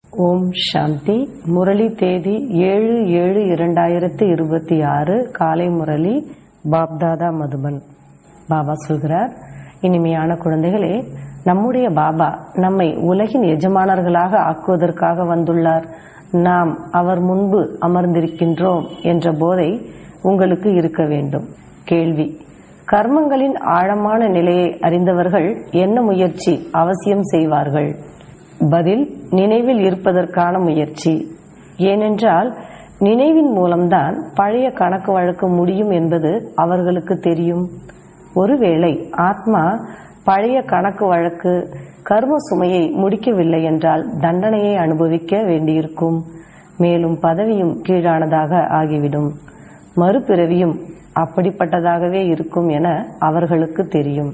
ஓம் சாந்தி முரளி தேதி ஏழு ஏழு இரண்டாயிரத்தி இருபத்தி ஆறு காலை முரளி பாப்தாதா மதுபன் பாபா சொல்கிறார் இனிமையான குழந்தைகளே நம்முடைய பாபா நம்மை உலகின் எஜமானர்களாக ஆக்குவதற்காக வந்துள்ளார் நாம் அவர் முன்பு அமர்ந்திருக்கின்றோம் என்ற போதை உங்களுக்கு இருக்க வேண்டும் கேள்வி கர்மங்களின் ஆழமான நிலையை அறிந்தவர்கள் என்ன முயற்சி அவசியம் செய்வார்கள் பதில் நினைவில் இருப்பதற்கான முயற்சி ஏனென்றால் நினைவின் மூலம்தான் பழைய கணக்கு வழக்கு முடியும் என்பது அவர்களுக்கு தெரியும் ஒருவேளை ஆத்மா பழைய கணக்கு வழக்கு கர்ம சுமையை முடிக்கவில்லை என்றால் தண்டனையை அனுபவிக்க வேண்டியிருக்கும் மேலும் பதவியும் கீழானதாக ஆகிவிடும் மறுபிறவியும் அப்படிப்பட்டதாகவே இருக்கும் என அவர்களுக்கு தெரியும்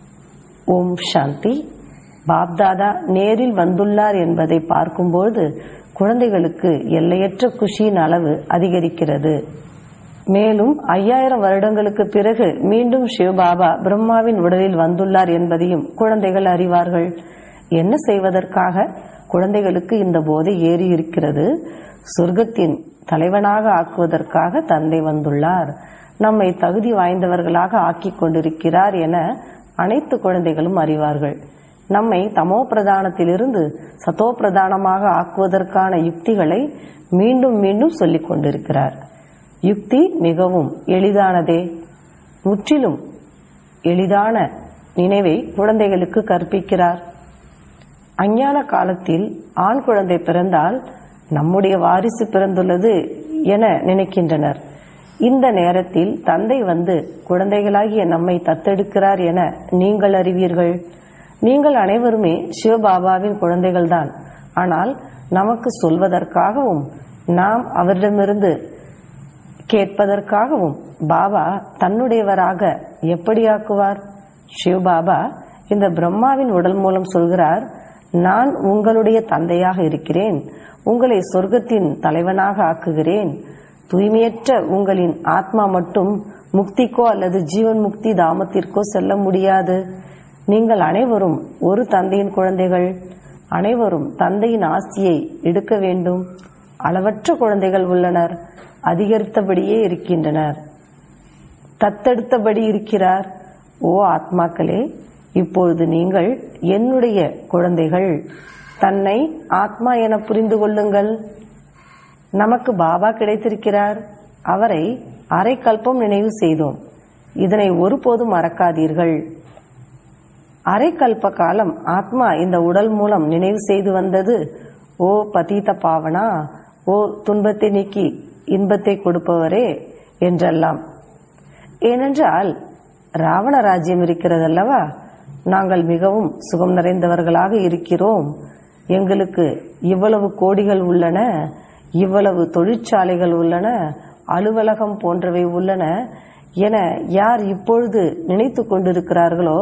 ஓம் சாந்தி பாப்தாதா நேரில் வந்துள்ளார் என்பதை பார்க்கும்போது குழந்தைகளுக்கு எல்லையற்ற குஷியின் அளவு அதிகரிக்கிறது மேலும் ஐயாயிரம் வருடங்களுக்கு பிறகு மீண்டும் சிவபாபா பிரம்மாவின் உடலில் வந்துள்ளார் என்பதையும் குழந்தைகள் அறிவார்கள் என்ன செய்வதற்காக குழந்தைகளுக்கு இந்த போதை ஏறி இருக்கிறது சொர்க்கத்தின் தலைவனாக ஆக்குவதற்காக தந்தை வந்துள்ளார் நம்மை தகுதி வாய்ந்தவர்களாக ஆக்கிக் கொண்டிருக்கிறார் என அனைத்து குழந்தைகளும் அறிவார்கள் நம்மை தமோ பிரதானத்திலிருந்து சதோ பிரதானமாக ஆக்குவதற்கான யுக்திகளை மீண்டும் மீண்டும் சொல்லிக் கொண்டிருக்கிறார் யுக்தி மிகவும் எளிதானதே முற்றிலும் எளிதான நினைவை குழந்தைகளுக்கு கற்பிக்கிறார் அஞ்ஞான காலத்தில் ஆண் குழந்தை பிறந்தால் நம்முடைய வாரிசு பிறந்துள்ளது என நினைக்கின்றனர் இந்த நேரத்தில் தந்தை வந்து குழந்தைகளாகிய நம்மை தத்தெடுக்கிறார் என நீங்கள் அறிவீர்கள் நீங்கள் அனைவருமே சிவபாபாவின் குழந்தைகள்தான் ஆனால் நமக்கு சொல்வதற்காகவும் நாம் அவரிடமிருந்து கேட்பதற்காகவும் பாபா தன்னுடையவராக எப்படி ஆக்குவார் சிவபாபா இந்த பிரம்மாவின் உடல் மூலம் சொல்கிறார் நான் உங்களுடைய தந்தையாக இருக்கிறேன் உங்களை சொர்க்கத்தின் தலைவனாக ஆக்குகிறேன் தூய்மையற்ற உங்களின் ஆத்மா மட்டும் முக்திக்கோ அல்லது ஜீவன் முக்தி தாமத்திற்கோ செல்ல முடியாது நீங்கள் அனைவரும் ஒரு தந்தையின் குழந்தைகள் அனைவரும் தந்தையின் ஆசியை எடுக்க வேண்டும் அளவற்ற குழந்தைகள் உள்ளனர் அதிகரித்தபடியே இருக்கின்றனர் தத்தெடுத்தபடி இருக்கிறார் ஓ ஆத்மாக்களே இப்பொழுது நீங்கள் என்னுடைய குழந்தைகள் தன்னை ஆத்மா என புரிந்து கொள்ளுங்கள் நமக்கு பாபா கிடைத்திருக்கிறார் அவரை அரை கல்பம் நினைவு செய்தோம் இதனை ஒருபோதும் மறக்காதீர்கள் அரை கல்ப காலம் ஆத்மா இந்த உடல் மூலம் நினைவு செய்து வந்தது ஓ பதீத பாவனா ஓ துன்பத்தை நீக்கி இன்பத்தை கொடுப்பவரே என்றெல்லாம் ஏனென்றால் ராவண ராஜ்யம் இருக்கிறதல்லவா நாங்கள் மிகவும் சுகம் நிறைந்தவர்களாக இருக்கிறோம் எங்களுக்கு இவ்வளவு கோடிகள் உள்ளன இவ்வளவு தொழிற்சாலைகள் உள்ளன அலுவலகம் போன்றவை உள்ளன என யார் இப்பொழுது நினைத்து கொண்டிருக்கிறார்களோ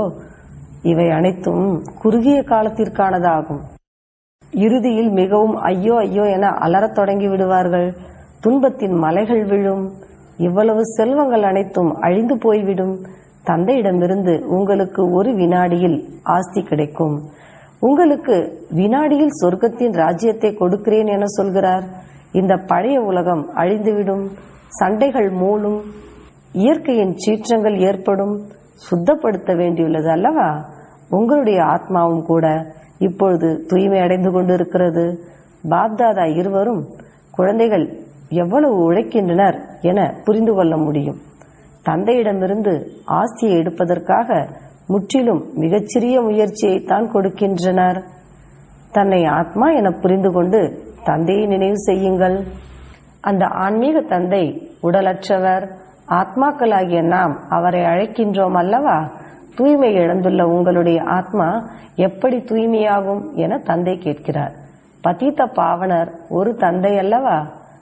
இவை அனைத்தும் குறுகிய காலத்திற்கானதாகும் இறுதியில் மிகவும் ஐயோ ஐயோ என அலறத் தொடங்கி விடுவார்கள் துன்பத்தின் மலைகள் விழும் இவ்வளவு செல்வங்கள் அனைத்தும் அழிந்து போய்விடும் தந்தையிடமிருந்து உங்களுக்கு ஒரு வினாடியில் ஆஸ்தி கிடைக்கும் உங்களுக்கு வினாடியில் சொர்க்கத்தின் ராஜ்யத்தை கொடுக்கிறேன் என சொல்கிறார் இந்த பழைய உலகம் அழிந்துவிடும் சண்டைகள் மூலும் இயற்கையின் சீற்றங்கள் ஏற்படும் சுத்தப்படுத்த வேண்டியுள்ளது அல்லவா உங்களுடைய ஆத்மாவும் கூட இப்பொழுது தூய்மை அடைந்து கொண்டிருக்கிறது பாப்தாதா இருவரும் குழந்தைகள் எவ்வளவு உழைக்கின்றனர் என புரிந்து கொள்ள முடியும் தந்தையிடமிருந்து ஆசியை எடுப்பதற்காக முற்றிலும் மிகச்சிறிய முயற்சியை தான் கொடுக்கின்றனர் தன்னை ஆத்மா என புரிந்து கொண்டு தந்தையை நினைவு செய்யுங்கள் அந்த ஆன்மீக தந்தை உடலற்றவர் ஆத்மாக்களாகிய நாம் அவரை அழைக்கின்றோம் அல்லவா தூய்மை இழந்துள்ள உங்களுடைய ஆத்மா எப்படி தூய்மையாகும் என தந்தை கேட்கிறார் பதீத்த பாவனர் ஒரு தந்தை அல்லவா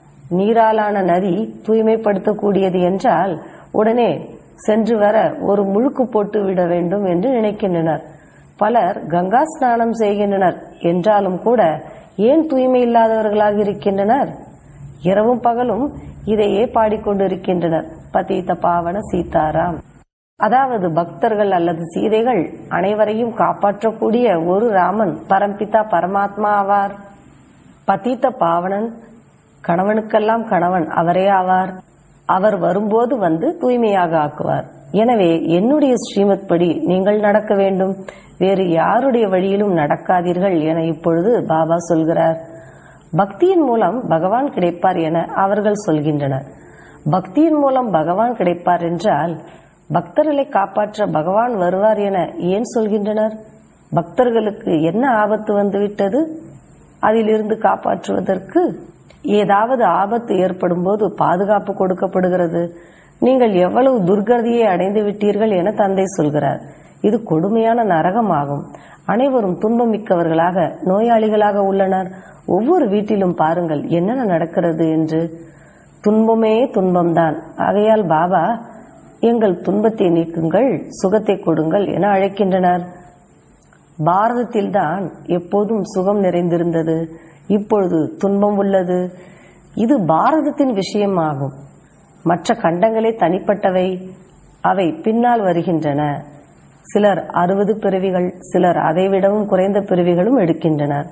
நீராலான நதி தூய்மைப்படுத்தக்கூடியது என்றால் உடனே சென்று வர ஒரு முழுக்கு போட்டு விட வேண்டும் என்று நினைக்கின்றனர் பலர் கங்கா ஸ்நானம் செய்கின்றனர் என்றாலும் கூட ஏன் தூய்மை இல்லாதவர்களாக இருக்கின்றனர் இரவும் பகலும் இதையே பாடிக்கொண்டிருக்கின்றனர் பதீத பாவன சீதாராம் அதாவது பக்தர்கள் அல்லது சீதைகள் அனைவரையும் காப்பாற்றக்கூடிய ஒரு ராமன் பரம்பிதா பரமாத்மா ஆவார் பதீத்த பாவனன் கணவனுக்கெல்லாம் கணவன் அவரே ஆவார் அவர் வரும்போது வந்து தூய்மையாக ஆக்குவார் எனவே என்னுடைய ஸ்ரீமத் படி நீங்கள் நடக்க வேண்டும் வேறு யாருடைய வழியிலும் நடக்காதீர்கள் என இப்பொழுது பாபா சொல்கிறார் பக்தியின் மூலம் பகவான் கிடைப்பார் என அவர்கள் சொல்கின்றனர் பக்தியின் மூலம் பகவான் கிடைப்பார் என்றால் பக்தர்களை காப்பாற்ற பகவான் வருவார் என ஏன் சொல்கின்றனர் பக்தர்களுக்கு என்ன ஆபத்து வந்துவிட்டது அதிலிருந்து காப்பாற்றுவதற்கு ஏதாவது ஆபத்து ஏற்படும் போது பாதுகாப்பு கொடுக்கப்படுகிறது நீங்கள் எவ்வளவு துர்கதியை அடைந்து விட்டீர்கள் என தந்தை சொல்கிறார் இது கொடுமையான நரகமாகும் அனைவரும் துன்பமிக்கவர்களாக நோயாளிகளாக உள்ளனர் ஒவ்வொரு வீட்டிலும் பாருங்கள் என்னென்ன நடக்கிறது என்று துன்பமே துன்பம்தான் ஆகையால் பாபா எங்கள் துன்பத்தை நீக்குங்கள் சுகத்தை கொடுங்கள் என அழைக்கின்றனர் பாரதத்தில்தான் எப்போதும் சுகம் நிறைந்திருந்தது இப்பொழுது துன்பம் உள்ளது இது பாரதத்தின் விஷயமாகும் மற்ற கண்டங்களே தனிப்பட்டவை அவை பின்னால் வருகின்றன சிலர் அறுபது பிறவிகள் சிலர் அதைவிடவும் குறைந்த பிறவிகளும் எடுக்கின்றனர்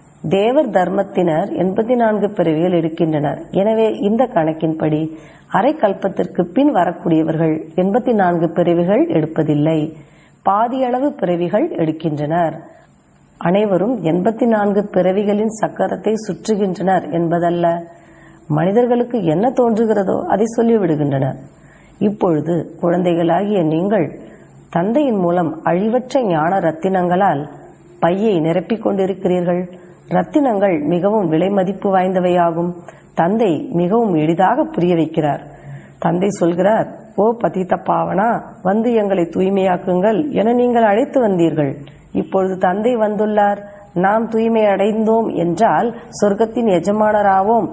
தேவர் தர்மத்தினர் எண்பத்தி நான்கு பிறவிகள் எடுக்கின்றனர் எனவே இந்த கணக்கின்படி அரை கல்பத்திற்கு பின் வரக்கூடியவர்கள் எண்பத்தி நான்கு பிறவிகள் எடுப்பதில்லை பாதியளவு பிறவிகள் எடுக்கின்றனர் அனைவரும் எண்பத்தி நான்கு பிறவிகளின் சக்கரத்தை சுற்றுகின்றனர் என்பதல்ல மனிதர்களுக்கு என்ன தோன்றுகிறதோ அதை சொல்லிவிடுகின்றனர் இப்பொழுது குழந்தைகளாகிய நீங்கள் தந்தையின் மூலம் அழிவற்ற ஞான ரத்தினங்களால் பையை நிரப்பிக் கொண்டிருக்கிறீர்கள் ரத்தினங்கள் மிகவும் விலை மதிப்பு வாய்ந்தவையாகும் தந்தை மிகவும் எளிதாக புரிய வைக்கிறார் தந்தை சொல்கிறார் ஓ பதித்த பாவனா வந்து எங்களை தூய்மையாக்குங்கள் என நீங்கள் அழைத்து வந்தீர்கள் இப்பொழுது தந்தை வந்துள்ளார் நாம் தூய்மை அடைந்தோம் என்றால் சொர்க்கத்தின் எஜமானராவோம்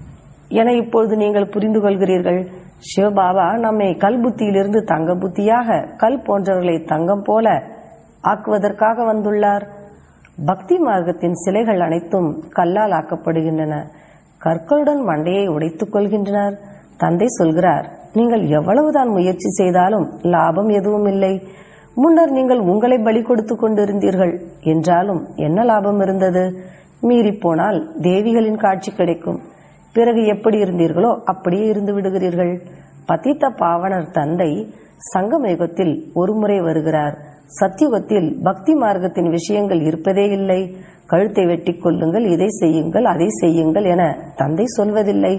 என இப்பொழுது நீங்கள் புரிந்து கொள்கிறீர்கள் சிவபாபா நம்மை கல் புத்தியிலிருந்து தங்க புத்தியாக கல் போன்றவர்களை தங்கம் போல ஆக்குவதற்காக வந்துள்ளார் பக்தி மார்க்கத்தின் சிலைகள் அனைத்தும் கல்லால் ஆக்கப்படுகின்றன கற்களுடன் மண்டையை உடைத்துக் கொள்கின்றனர் தந்தை சொல்கிறார் நீங்கள் எவ்வளவுதான் முயற்சி செய்தாலும் லாபம் எதுவும் இல்லை முன்னர் நீங்கள் உங்களை பலி கொடுத்து கொண்டிருந்தீர்கள் என்றாலும் என்ன லாபம் இருந்தது மீறி போனால் தேவிகளின் காட்சி கிடைக்கும் பிறகு எப்படி இருந்தீர்களோ அப்படியே இருந்து விடுகிறீர்கள் பதித்த பாவனர் தந்தை சங்கம யுகத்தில் ஒருமுறை வருகிறார் சத்தியுகத்தில் பக்தி மார்க்கத்தின் விஷயங்கள் இருப்பதே இல்லை கழுத்தை வெட்டி கொள்ளுங்கள் இதை செய்யுங்கள் அதை செய்யுங்கள் என தந்தை சொல்வதில்லை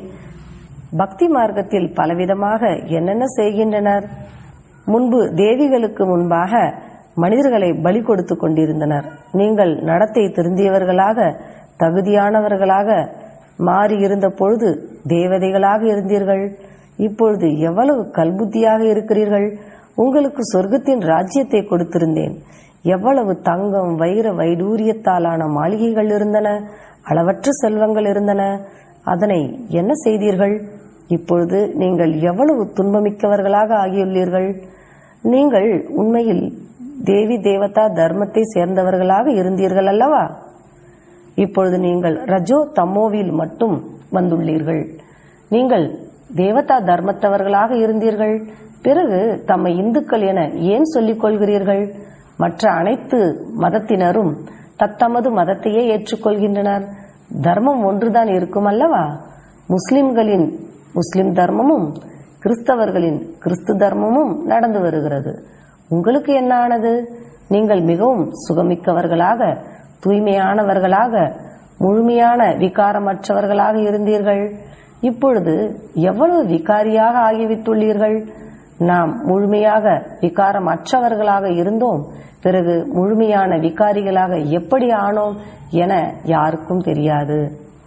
பக்தி மார்க்கத்தில் பலவிதமாக என்னென்ன செய்கின்றனர் முன்பு தேவிகளுக்கு முன்பாக மனிதர்களை பலி கொடுத்து கொண்டிருந்தனர் நீங்கள் நடத்தை திருந்தியவர்களாக தகுதியானவர்களாக மாறி இருந்த பொழுது தேவதைகளாக இருந்தீர்கள் இப்பொழுது எவ்வளவு கல்புத்தியாக இருக்கிறீர்கள் உங்களுக்கு சொர்க்கத்தின் ராஜ்யத்தை கொடுத்திருந்தேன் எவ்வளவு தங்கம் வைர வைடூரியத்தாலான மாளிகைகள் இருந்தன அளவற்ற செல்வங்கள் இருந்தன அதனை என்ன செய்தீர்கள் இப்பொழுது நீங்கள் எவ்வளவு துன்பமிக்கவர்களாக ஆகியுள்ளீர்கள் நீங்கள் உண்மையில் தேவி தேவதா தர்மத்தை சேர்ந்தவர்களாக இருந்தீர்கள் அல்லவா இப்பொழுது நீங்கள் ரஜோ தமோவில் மட்டும் வந்துள்ளீர்கள் நீங்கள் தேவதா தர்மத்தவர்களாக இருந்தீர்கள் பிறகு தம்மை இந்துக்கள் என ஏன் சொல்லிக் கொள்கிறீர்கள் மற்ற அனைத்து மதத்தினரும் தத்தமது மதத்தையே ஏற்றுக்கொள்கின்றனர் தர்மம் ஒன்றுதான் இருக்கும் அல்லவா முஸ்லிம்களின் முஸ்லிம் தர்மமும் கிறிஸ்தவர்களின் கிறிஸ்து தர்மமும் நடந்து வருகிறது உங்களுக்கு என்ன ஆனது நீங்கள் மிகவும் சுகமிக்கவர்களாக தூய்மையானவர்களாக முழுமையான விகாரமற்றவர்களாக இருந்தீர்கள் இப்பொழுது எவ்வளவு விகாரியாக ஆகிவிட்டுள்ளீர்கள் நாம் முழுமையாக விகாரம் அற்றவர்களாக இருந்தோம் பிறகு முழுமையான விகாரிகளாக எப்படி ஆனோம் என யாருக்கும் தெரியாது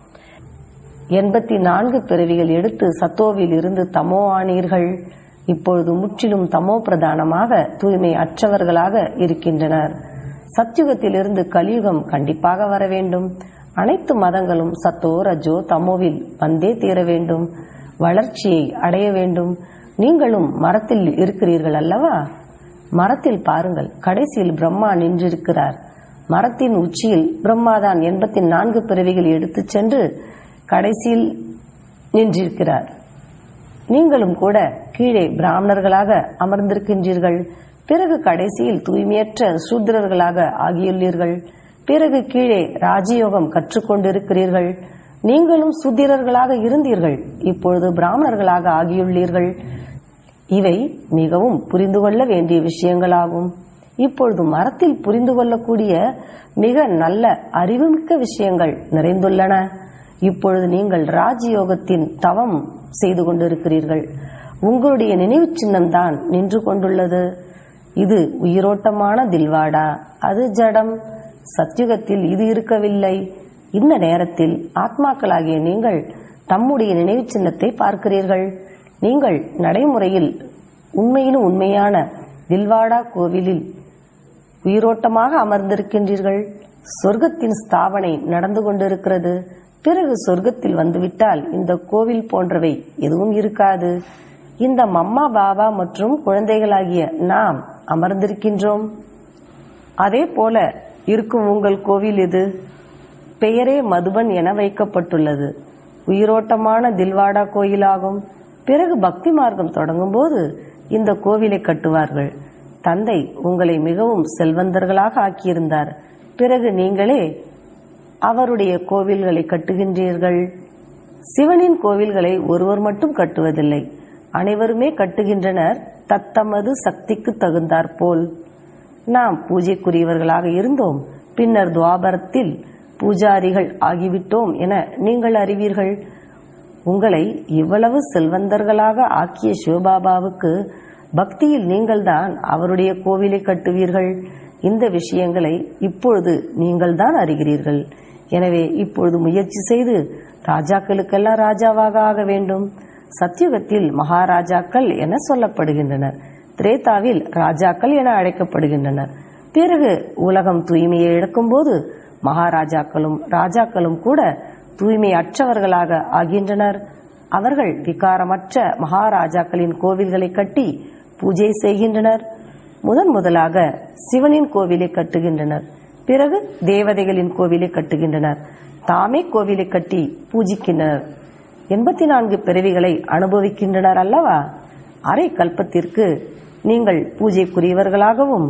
எண்பத்தி நான்கு பிறவிகள் எடுத்து சத்தோவில் இருந்து தமோ ஆனீர்கள் இப்பொழுது முற்றிலும் தமோ பிரதானமாக தூய்மை அற்றவர்களாக இருக்கின்றனர் சத்யுகத்திலிருந்து கலியுகம் கண்டிப்பாக வர வேண்டும் அனைத்து மதங்களும் சத்தோ ரஜோ தமோவில் வந்தே தீர வேண்டும் வளர்ச்சியை அடைய வேண்டும் நீங்களும் மரத்தில் இருக்கிறீர்கள் அல்லவா மரத்தில் பாருங்கள் கடைசியில் பிரம்மா நின்றிருக்கிறார் மரத்தின் உச்சியில் பிரம்மாதான் எண்பத்தி நான்கு பிறவிகள் எடுத்துச் சென்று கடைசியில் நின்றிருக்கிறார் நீங்களும் கூட கீழே பிராமணர்களாக அமர்ந்திருக்கின்றீர்கள் பிறகு கடைசியில் தூய்மையற்ற சூத்திரர்களாக ஆகியுள்ளீர்கள் பிறகு கீழே ராஜயோகம் கற்றுக்கொண்டிருக்கிறீர்கள் நீங்களும் சுத்திரர்களாக இருந்தீர்கள் இப்பொழுது பிராமணர்களாக ஆகியுள்ளீர்கள் இவை மிகவும் புரிந்து கொள்ள வேண்டிய விஷயங்களாகும் இப்பொழுது மரத்தில் புரிந்து கொள்ளக்கூடிய மிக நல்ல அறிவுமிக்க விஷயங்கள் நிறைந்துள்ளன இப்பொழுது நீங்கள் ராஜயோகத்தின் தவம் செய்து கொண்டிருக்கிறீர்கள் உங்களுடைய நினைவு சின்னம் தான் நின்று கொண்டுள்ளது இது உயிரோட்டமான தில்வாடா அது ஜடம் சத்யுகத்தில் இது இருக்கவில்லை இந்த நேரத்தில் ஆத்மாக்களாகிய நீங்கள் தம்முடைய நினைவு சின்னத்தை பார்க்கிறீர்கள் நீங்கள் நடைமுறையில் உண்மையிலும் உண்மையான தில்வாடா கோவிலில் உயிரோட்டமாக அமர்ந்திருக்கின்றீர்கள் சொர்க்கத்தின் ஸ்தாபனை நடந்து கொண்டிருக்கிறது பிறகு சொர்க்கத்தில் வந்துவிட்டால் இந்த கோவில் போன்றவை எதுவும் இருக்காது இந்த மம்மா பாபா மற்றும் குழந்தைகளாகிய நாம் அமர்ந்திருக்கின்றோம் அதே போல இருக்கும் உங்கள் கோவில் இது பெயரே மதுபன் என வைக்கப்பட்டுள்ளது உயிரோட்டமான தில்வாடா கோயிலாகும் பிறகு பக்தி மார்க்கம் தொடங்கும் போது இந்த கோவிலை கட்டுவார்கள் தந்தை உங்களை மிகவும் செல்வந்தர்களாக ஆக்கியிருந்தார் பிறகு நீங்களே அவருடைய கோவில்களை கட்டுகின்றீர்கள் சிவனின் கோவில்களை ஒருவர் மட்டும் கட்டுவதில்லை அனைவருமே கட்டுகின்றனர் தத்தமது சக்திக்கு தகுந்தாற்போல் நாம் பூஜைக்குரியவர்களாக இருந்தோம் பின்னர் துவாபரத்தில் பூஜாரிகள் ஆகிவிட்டோம் என நீங்கள் அறிவீர்கள் உங்களை இவ்வளவு செல்வந்தர்களாக ஆக்கிய சிவபாபாவுக்கு பக்தியில் நீங்கள்தான் அவருடைய கோவிலை கட்டுவீர்கள் இந்த விஷயங்களை இப்பொழுது நீங்கள்தான் அறிகிறீர்கள் எனவே இப்பொழுது முயற்சி செய்து ராஜாக்களுக்கெல்லாம் ராஜாவாக ஆக வேண்டும் சத்தியுகத்தில் மகாராஜாக்கள் என சொல்லப்படுகின்றனர் திரேதாவில் ராஜாக்கள் என அழைக்கப்படுகின்றனர் பிறகு உலகம் தூய்மையை இழக்கும்போது மகாராஜாக்களும் ராஜாக்களும் கூட தூய்மையற்றவர்களாக ஆகின்றனர் அவர்கள் விகாரமற்ற மகாராஜாக்களின் கோவில்களை கட்டி பூஜை செய்கின்றனர் முதன் முதலாக சிவனின் கோவிலை கட்டுகின்றனர் பிறகு தேவதைகளின் கோவிலை கட்டுகின்றனர் தாமே கோவிலை கட்டி பூஜிக்கின்றனர் எண்பத்தி நான்கு பிறவிகளை அனுபவிக்கின்றனர் அல்லவா அரை கல்பத்திற்கு நீங்கள் பூஜைக்குரியவர்களாகவும்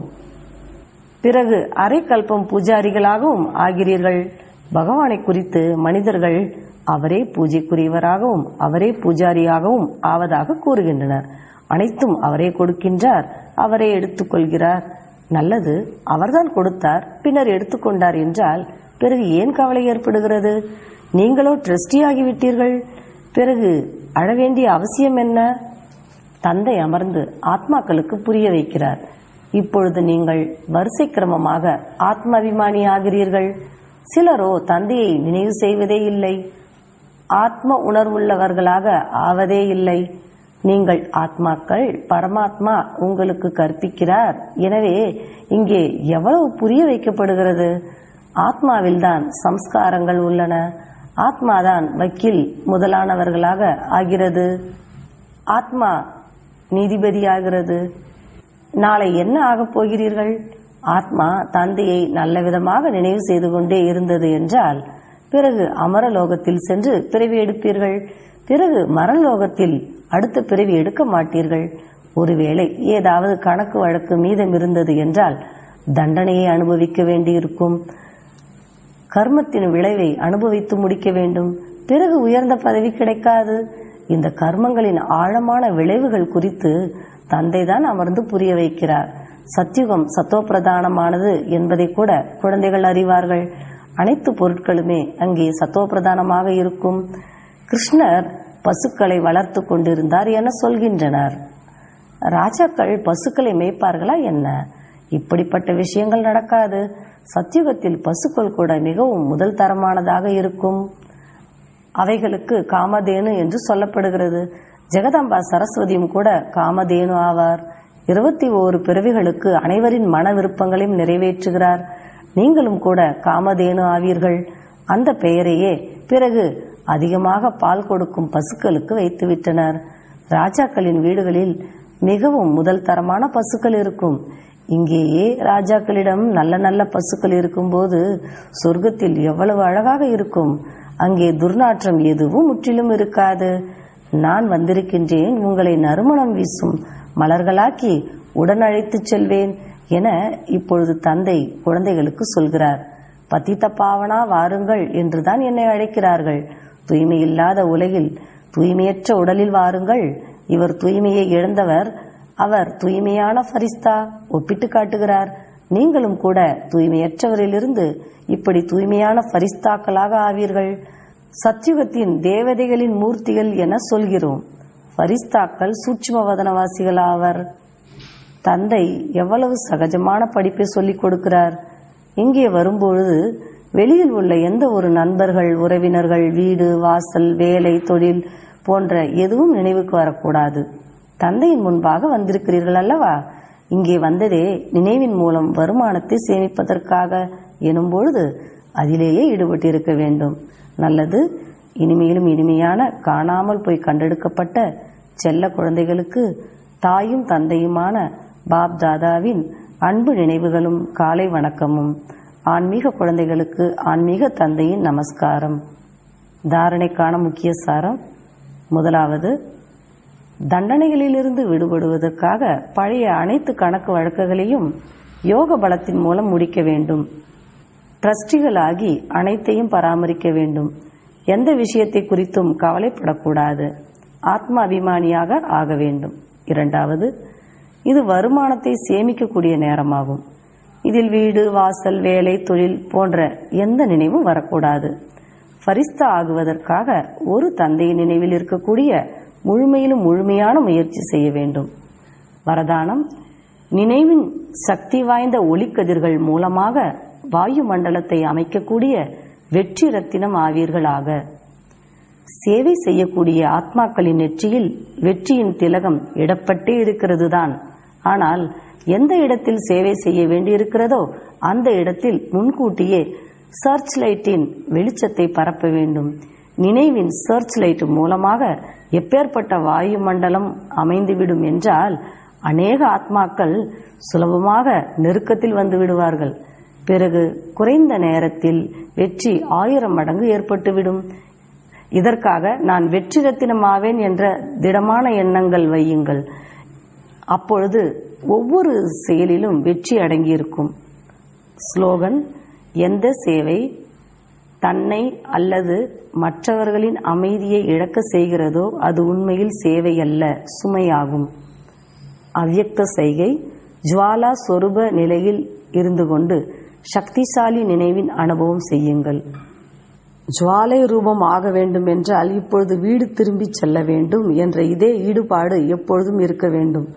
பிறகு அரை கல்பம் பூஜாரிகளாகவும் ஆகிறீர்கள் பகவானை குறித்து மனிதர்கள் அவரே பூஜைக்குரியவராகவும் அவரே பூஜாரியாகவும் ஆவதாக கூறுகின்றனர் அனைத்தும் அவரே கொடுக்கின்றார் அவரே எடுத்துக்கொள்கிறார் நல்லது அவர்தான் கொடுத்தார் பின்னர் எடுத்துக்கொண்டார் என்றால் பிறகு ஏன் கவலை ஏற்படுகிறது நீங்களோ ட்ரஸ்டி ஆகிவிட்டீர்கள் பிறகு அழ வேண்டிய அவசியம் என்ன தந்தை அமர்ந்து ஆத்மாக்களுக்கு புரிய வைக்கிறார் இப்பொழுது நீங்கள் வரிசை கிரமமாக ஆத்ம அபிமானி ஆகிறீர்கள் சிலரோ தந்தையை நினைவு செய்வதே இல்லை ஆத்ம உணர்வுள்ளவர்களாக ஆவதே இல்லை நீங்கள் ஆத்மாக்கள் பரமாத்மா உங்களுக்கு கற்பிக்கிறார் எனவே இங்கே எவ்வளவு புரிய வைக்கப்படுகிறது ஆத்மாவில்தான் சம்ஸ்காரங்கள் உள்ளன ஆத்மாதான் வக்கீல் முதலானவர்களாக ஆகிறது ஆத்மா நீதிபதியாகிறது நாளை என்ன ஆகப் போகிறீர்கள் ஆத்மா தந்தையை நல்ல விதமாக நினைவு செய்து கொண்டே இருந்தது என்றால் பிறகு அமரலோகத்தில் சென்று பிறவி எடுப்பீர்கள் பிறகு மரலோகத்தில் அடுத்த பிறவி எடுக்க மாட்டீர்கள் ஒருவேளை ஏதாவது கணக்கு வழக்கு மீதம் இருந்தது என்றால் தண்டனையை அனுபவிக்க வேண்டியிருக்கும் கர்மத்தின் விளைவை அனுபவித்து முடிக்க வேண்டும் பிறகு உயர்ந்த பதவி கிடைக்காது இந்த கர்மங்களின் ஆழமான விளைவுகள் குறித்து தந்தைதான் அமர்ந்து புரிய வைக்கிறார் சத்தியுகம் சத்தோப்பிரதானமானது என்பதை கூட குழந்தைகள் அறிவார்கள் அனைத்து பொருட்களுமே அங்கே சத்தோப்பிரதானமாக இருக்கும் கிருஷ்ணர் பசுக்களை வளர்த்து கொண்டிருந்தார் என சொல்கின்றனர் ராஜாக்கள் பசுக்களை மேய்ப்பார்களா என்ன இப்படிப்பட்ட விஷயங்கள் நடக்காது சத்தியுகத்தில் பசுக்கள் கூட மிகவும் முதல் தரமானதாக இருக்கும் அவைகளுக்கு காமதேனு என்று சொல்லப்படுகிறது ஜெகதாம்பா சரஸ்வதியும் கூட காமதேனு ஆவார் இருபத்தி ஓரு பிறவிகளுக்கு அனைவரின் மன விருப்பங்களையும் நிறைவேற்றுகிறார் நீங்களும் கூட காமதேனு ஆவீர்கள் அந்த பெயரையே பிறகு அதிகமாக பால் கொடுக்கும் பசுக்களுக்கு வைத்துவிட்டனர் ராஜாக்களின் வீடுகளில் மிகவும் முதல் தரமான பசுக்கள் இருக்கும் இங்கேயே ராஜாக்களிடம் நல்ல நல்ல பசுக்கள் இருக்கும்போது சொர்க்கத்தில் எவ்வளவு அழகாக இருக்கும் அங்கே துர்நாற்றம் எதுவும் முற்றிலும் இருக்காது நான் வந்திருக்கின்றேன் உங்களை நறுமணம் வீசும் மலர்களாக்கி உடன் அழைத்துச் செல்வேன் என இப்பொழுது தந்தை குழந்தைகளுக்கு சொல்கிறார் பத்தித்த பாவனா வாருங்கள் என்றுதான் என்னை அழைக்கிறார்கள் தூய்மை இல்லாத உலகில் தூய்மையற்ற உடலில் வாருங்கள் இவர் தூய்மையை இழந்தவர் அவர் தூய்மையான ஃபரிஸ்தா ஒப்பிட்டு காட்டுகிறார் நீங்களும் கூட தூய்மையற்றவரிலிருந்து இப்படி தூய்மையான ஃபரிஸ்தாக்களாக ஆவீர்கள் சத்யுகத்தின் தேவதைகளின் மூர்த்திகள் என சொல்கிறோம் ஃபரிஸ்தாக்கள் சூட்சும வதனவாசிகள் ஆவர் தந்தை எவ்வளவு சகஜமான படிப்பை சொல்லிக் கொடுக்கிறார் இங்கே வரும்பொழுது வெளியில் உள்ள எந்த ஒரு நண்பர்கள் உறவினர்கள் வீடு வாசல் வேலை தொழில் போன்ற எதுவும் நினைவுக்கு வரக்கூடாது தந்தையின் முன்பாக வந்திருக்கிறீர்கள் அல்லவா இங்கே வந்ததே நினைவின் மூலம் வருமானத்தை சேமிப்பதற்காக எனும்பொழுது அதிலேயே ஈடுபட்டிருக்க வேண்டும் நல்லது இனிமேலும் இனிமையான காணாமல் போய் கண்டெடுக்கப்பட்ட செல்ல குழந்தைகளுக்கு தாயும் தந்தையுமான பாப் தாதாவின் அன்பு நினைவுகளும் காலை வணக்கமும் ஆன்மீக குழந்தைகளுக்கு ஆன்மீக தந்தையின் நமஸ்காரம் தாரணைக்கான முக்கிய சாரம் முதலாவது தண்டனைகளிலிருந்து விடுபடுவதற்காக பழைய அனைத்து கணக்கு வழக்குகளையும் யோக பலத்தின் மூலம் முடிக்க வேண்டும் ட்ரஸ்டிகளாகி அனைத்தையும் பராமரிக்க வேண்டும் எந்த விஷயத்தை குறித்தும் கவலைப்படக்கூடாது ஆத்ம அபிமானியாக ஆக வேண்டும் இரண்டாவது இது வருமானத்தை சேமிக்கக்கூடிய நேரமாகும் இதில் வீடு வாசல் வேலை தொழில் போன்ற எந்த நினைவும் வரக்கூடாது ஃபரிஸ்தா ஆகுவதற்காக ஒரு தந்தையின் நினைவில் இருக்கக்கூடிய முழுமையிலும் முழுமையான முயற்சி செய்ய வேண்டும் வரதானம் நினைவின் சக்தி வாய்ந்த ஒளிக்கதிர்கள் மூலமாக வாயு மண்டலத்தை அமைக்கக்கூடிய வெற்றி ரத்தினம் ஆவீர்களாக சேவை செய்யக்கூடிய ஆத்மாக்களின் நெற்றியில் வெற்றியின் திலகம் இடப்பட்டே இருக்கிறது தான் ஆனால் எந்த இடத்தில் சேவை செய்ய வேண்டியிருக்கிறதோ அந்த இடத்தில் முன்கூட்டியே சர்ச் லைட்டின் வெளிச்சத்தை பரப்ப வேண்டும் நினைவின் சர்ச் லைட் மூலமாக எப்பேற்பட்ட வாயு மண்டலம் அமைந்துவிடும் என்றால் அநேக ஆத்மாக்கள் சுலபமாக நெருக்கத்தில் வந்து விடுவார்கள் பிறகு குறைந்த நேரத்தில் வெற்றி ஆயிரம் மடங்கு ஏற்பட்டுவிடும் இதற்காக நான் வெற்றி ரத்தினமாவேன் என்ற திடமான எண்ணங்கள் வையுங்கள் அப்பொழுது ஒவ்வொரு செயலிலும் வெற்றி அடங்கியிருக்கும் ஸ்லோகன் எந்த சேவை தன்னை அல்லது மற்றவர்களின் அமைதியை இழக்க செய்கிறதோ அது உண்மையில் சேவை அல்ல சுமையாகும் அவ்யக்த செய்கை ஜுவாலா சொரூப நிலையில் இருந்து கொண்டு சக்திசாலி நினைவின் அனுபவம் செய்யுங்கள் ஜுவாலை ரூபம் ஆக வேண்டும் என்றால் இப்பொழுது வீடு திரும்பிச் செல்ல வேண்டும் என்ற இதே ஈடுபாடு எப்பொழுதும் இருக்க வேண்டும்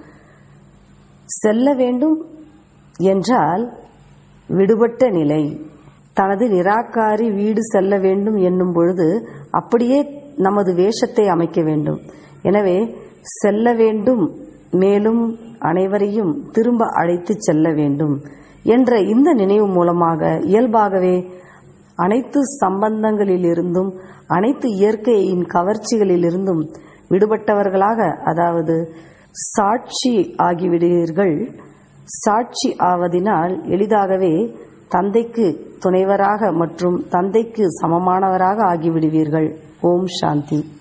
செல்ல வேண்டும் என்றால் விடுபட்ட நிலை தனது நிராகாரி வீடு செல்ல வேண்டும் என்னும் பொழுது அப்படியே நமது வேஷத்தை அமைக்க வேண்டும் எனவே செல்ல வேண்டும் மேலும் அனைவரையும் திரும்ப அழைத்து செல்ல வேண்டும் என்ற இந்த நினைவு மூலமாக இயல்பாகவே அனைத்து சம்பந்தங்களிலிருந்தும் அனைத்து இயற்கையின் கவர்ச்சிகளிலிருந்தும் விடுபட்டவர்களாக அதாவது சாட்சி ஆகிவிடுவீர்கள் சாட்சி ஆவதினால் எளிதாகவே தந்தைக்கு துணைவராக மற்றும் தந்தைக்கு சமமானவராக ஆகிவிடுவீர்கள் ஓம் சாந்தி